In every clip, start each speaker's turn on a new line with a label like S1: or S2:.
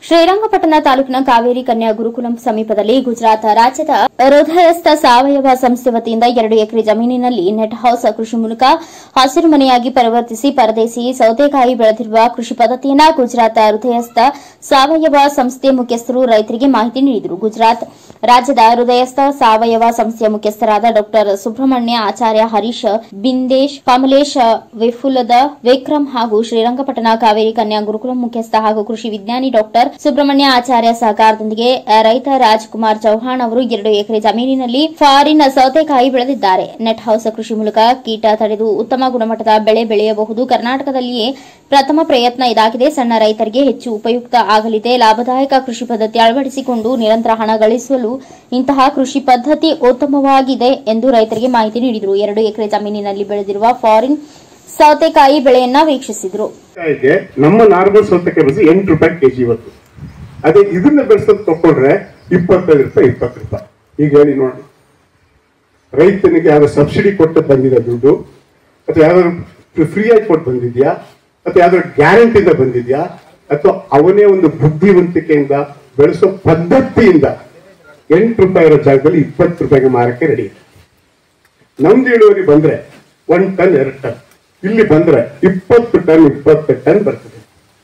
S1: ಶ್ರೀರಂಗಪಟ್ಟಣ ತಾಲೂಕಿನ ಕಾವೇರಿ ಕನ್ಯಾ ಗುರುಕುಲಂ ಸಮೀಪದಲ್ಲಿ ಗುಜರಾತ್ ರಾಜ್ಯದ ಹೃದಯಸ್ಥ ಸಾವಯವ ಸಂಸ್ಥೆ ವತಿಯಿಂದ ಎರಡು ಎಕರೆ ಜಮೀನಿನಲ್ಲಿ ನೆಟ್ ಹೌಸ್ ಕೃಷಿ ಮೂಲಕ ಹಸಿರು ಮನೆಯಾಗಿ ಪರಿವರ್ತಿಸಿ ಪರದೇಸಿ ಸೌತೆಕಾಯಿ ಬೆಳೆದಿರುವ ಕೃಷಿ ಪದ್ಧತಿಯನ್ನ ಗುಜರಾತ್ ಹೃದಯಸ್ಥ ಸಾವಯವ ಸಂಸ್ಥೆ ಮುಖ್ಯಸ್ಥರು ರೈತರಿಗೆ ಮಾಹಿತಿ ನೀಡಿದರು ಗುಜರಾತ್ ರಾಜ್ಯದ ಹೃದಯಸ್ಥ ಸಾವಯವ ಸಂಸ್ಥೆಯ ಮುಖ್ಯಸ್ಥರಾದ ಡಾ ಸುಬ್ರಹ್ಮಣ್ಯ ಆಚಾರ್ಯ ಹರೀಶ್ ಬಿಂದೇಶ್ ಕಮಲೇಶ್ ವಿಫುಲದ ವಿಕ್ರಮ್ ಹಾಗೂ ಶ್ರೀರಂಗಪಟ್ಟಣ ಕಾವೇರಿ ಕನ್ಯಾ ಗುರುಕುಲಂ ಮುಖ್ಯಸ್ಥ ಹಾಗೂ ಕೃಷಿ ವಿಜ್ಞಾನಿ ಡಾಕ್ಟರ್ ಸುಬ್ರಹ್ಮಣ್ಯ ಆಚಾರ್ಯ ಸಹಕಾರದೊಂದಿಗೆ ರೈತ ರಾಜ್ಕುಮಾರ್ ಚೌಹಾಣ್ ಅವರು ಎರಡು ಎಕರೆ ಜಮೀನಿನಲ್ಲಿ ಫಾರಿನ್ ಸೌತೆಕಾಯಿ ಬೆಳೆದಿದ್ದಾರೆ ನೆಟ್ ಹೌಸ್ ಕೃಷಿ ಮೂಲಕ ಕೀಟ ತಡೆದು ಉತ್ತಮ ಗುಣಮಟ್ಟದ ಬೆಳೆ ಬೆಳೆಯಬಹುದು ಕರ್ನಾಟಕದಲ್ಲಿಯೇ ಪ್ರಥಮ ಪ್ರಯತ್ನ ಇದಾಗಿದೆ ಸಣ್ಣ ರೈತರಿಗೆ ಹೆಚ್ಚು ಉಪಯುಕ್ತ ಆಗಲಿದೆ ಲಾಭದಾಯಕ ಕೃಷಿ ಪದ್ಧತಿ ಅಳವಡಿಸಿಕೊಂಡು ನಿರಂತರ ಹಣ ಗಳಿಸಲು ಇಂತಹ ಕೃಷಿ ಪದ್ಧತಿ ಉತ್ತಮವಾಗಿದೆ ಎಂದು ರೈತರಿಗೆ ಮಾಹಿತಿ ನೀಡಿದರು ಎರಡು ಎಕರೆ ಜಮೀನಿನಲ್ಲಿ ಬೆಳೆದಿರುವ ಫಾರಿನ್ ಸೌತೆಕಾಯಿ ಬೆಳೆಯನ್ನ ವೀಕ್ಷಿಸಿದರು
S2: ಇದೆ ನಮ್ಮ ನಾರ್ಮಲ್ ಸೌತೆಕಾಯಿ ಬೆಳೆಸಿ ಎಂಟು ರೂಪಾಯಿ ಕೆಜಿ ಇವತ್ತು ಅದೇ ಇದನ್ನ ಬೆಳೆಸೋದು ತಕೊಂಡ್ರೆ ಇಪ್ಪತ್ತೈದು ರೂಪಾಯಿ ಇಪ್ಪತ್ತು ರೂಪಾಯಿ ಈಗ ಹೇಳಿ ನೋಡಿ ರೈತನಿಗೆ ಯಾವ್ದೋ ಸಬ್ಸಿಡಿ ಕೊಟ್ಟು ಬಂದಿದೆ ದುಡ್ಡು ಅಥವಾ ಯಾವ್ದಾದ್ರು ಫ್ರೀ ಆಗಿ ಕೊಟ್ಟು ಬಂದಿದ್ಯಾ ಅಥವಾ ಯಾವ್ದಾದ್ರು ಗ್ಯಾರಂಟಿಯಿಂದ ಬಂದಿದ್ಯಾ ಅಥವಾ ಅವನೇ ಒಂದು ಬುದ್ಧಿವಂತಿಕೆಯಿಂದ ಬೆಳೆಸೋ ಪದ್ಧತಿಯಿಂದ ಎಂಟು ರೂಪಾಯಿ ಇರೋ ಜಾಗದಲ್ಲಿ ಇಪ್ಪತ್ತು ರೂಪಾಯಿಗೆ ಮಾರಕ್ಕೆ ರೆಡಿ ನಮ್ದು ಇಳುವರಿ ಬಂದ್ರೆ ಒಂದ್ ಟನ್ ಎರಡು ಟನ್ ಇಲ್ಲಿ ಬಂದ್ರೆ ಇಪ್ಪತ್ತು ಟನ್ ಇಪ್ಪತ್ತು ಟನ್ ಬರ್ತದೆ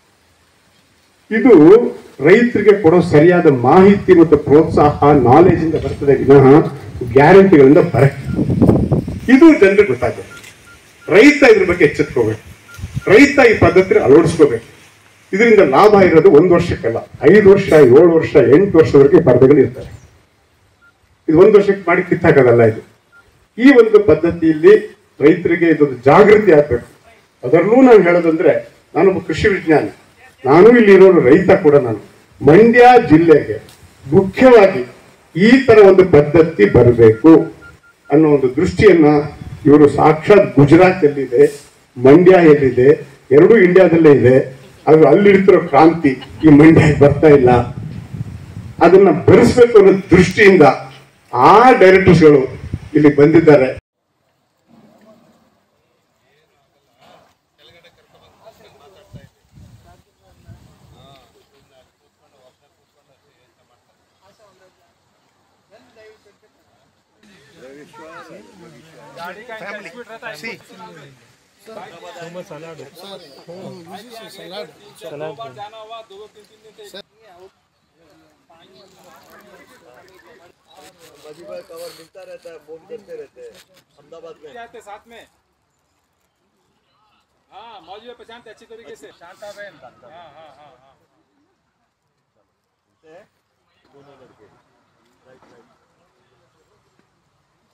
S2: ಇದು ರೈತರಿಗೆ ಕೊಡೋ ಸರಿಯಾದ ಮಾಹಿತಿ ಮತ್ತು ಪ್ರೋತ್ಸಾಹ ನಾಲೆಜ್ ಇಂದ ಬರ್ತದೆ ವಿನಃ ಗ್ಯಾರಂಟಿಗಳಿಂದ ಬರಕ್ಕೆ ಇದು ಜನರಿಗೆ ಗೊತ್ತಾಗುತ್ತೆ ರೈತ ಇದ್ರ ಬಗ್ಗೆ ಎಚ್ಚೆತ್ಕೋಬೇಕು ರೈತ ಈ ಪದ್ಧತಿ ಅಳವಡಿಸ್ಕೋಬೇಕು ಇದರಿಂದ ಲಾಭ ಇರೋದು ಒಂದು ವರ್ಷಕ್ಕಲ್ಲ ಐದು ವರ್ಷ ಏಳು ವರ್ಷ ಎಂಟು ವರ್ಷದವರೆಗೆ ಪರದೆಗಳು ಇರ್ತವೆ ಇದು ಒಂದು ವರ್ಷಕ್ಕೆ ಮಾಡಿ ಕಿತ್ತಾಕೋದಲ್ಲ ಇದು ಈ ಒಂದು ಪದ್ಧತಿಯಲ್ಲಿ ರೈತರಿಗೆ ಇದೊಂದು ಜಾಗೃತಿ ಆಗ್ಬೇಕು ಅದರಲ್ಲೂ ನಾನು ಹೇಳೋದಂದ್ರೆ ನಾನೊಬ್ಬ ಕೃಷಿ ವಿಜ್ಞಾನಿ ನಾನು ಇಲ್ಲಿರೋ ರೈತ ಕೂಡ ನಾನು ಮಂಡ್ಯ ಜಿಲ್ಲೆಗೆ ಮುಖ್ಯವಾಗಿ ಈ ತರ ಒಂದು ಪದ್ಧತಿ ಬರಬೇಕು ಅನ್ನೋ ಒಂದು ದೃಷ್ಟಿಯನ್ನ ಇವರು ಸಾಕ್ಷಾತ್ ಗುಜರಾತ್ ಎಲ್ಲಿದೆ ಮಂಡ್ಯ ಎಲ್ಲಿದೆ ಎರಡೂ ಇಂಡಿಯಾದಲ್ಲೇ ಇದೆ ಆದ್ರೆ ಅಲ್ಲಿಡ್ತಿರೋ ಕ್ರಾಂತಿ ಈ ಮಂಡ್ಯಕ್ಕೆ ಬರ್ತಾ ಇಲ್ಲ ಅದನ್ನ ಬೆರೆಸ್ಬೇಕು ಅನ್ನೋ ದೃಷ್ಟಿಯಿಂದ ಆ ಡೈರೆಕ್ಟರ್ಸ್ಗಳು ಇಲ್ಲಿ ಬಂದಿದ್ದಾರೆ
S3: मजी पर कवर मिलता रहता है फोन करते रहते हैं अहमदाबाद में
S4: आते साथ में हाँ मौजी में पहचानते अच्छी तरीके से शांता बहन हाँ हाँ हाँ हाँ
S3: दोनों लड़के राइट राइट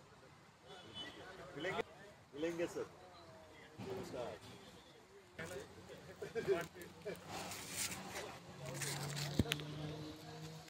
S3: मिलेंगे मिलेंगे सर नमस्कार